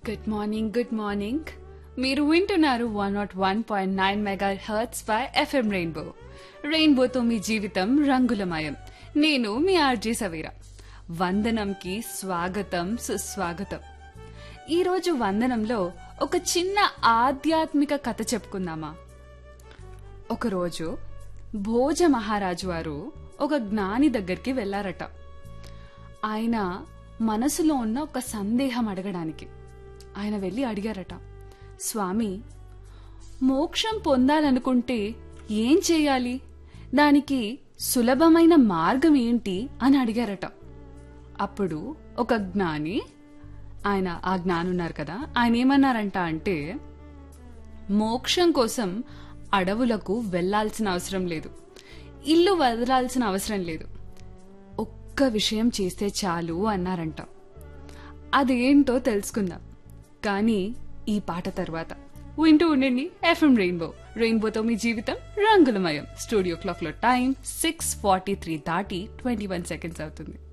good morning good morning మీరు వింటున్నారు one nought one point nine mega hertz by FM rainbow రెయిన్బోతో మీ జీవితం రంగులమయం నేను మీ ఆర్జీ సవీరా వందనంకి స్వాగతం సుస్వాగతం ఈరోజు వందనంలో ఒక చిన్న ఆధ్యాత్మిక కథ చెప్పుకుందామా ఒకరోజు భోజ మహారాజు వారు ఒక జ్ఞాని దగ్గరికి వెళ్లారట ఆయన మనసులో ఉన్న ఒక సందేహం అడగడానికి ఆయన వెళ్ళి అడిగారట స్వామి మోక్షం పొందాలనుకుంటే ఏం చేయాలి దానికి సులభమైన మార్గం ఏంటి అని అడిగారట అప్పుడు ఒక జ్ఞాని ఆయన ఆ జ్ఞాని ఉన్నారు కదా ఆయన ఏమన్నారంట అంటే మోక్షం కోసం అడవులకు వెళ్లాల్సిన అవసరం లేదు ఇల్లు వదలాల్సిన అవసరం లేదు ఒక్క విషయం చేస్తే చాలు అన్నారంట అదేంటో తెలుసుకుందాం కానీ ఈ పాట తర్వాత వింటూ ఉండండి ఎఫ్ఎం రెయిన్బో రెయిన్బోతో మీ జీవితం రంగులమయం స్టూడియో క్లాక్ లో టైం సిక్స్ ఫార్టీ త్రీ దాటి ట్వంటీ వన్ సెకండ్స్ అవుతుంది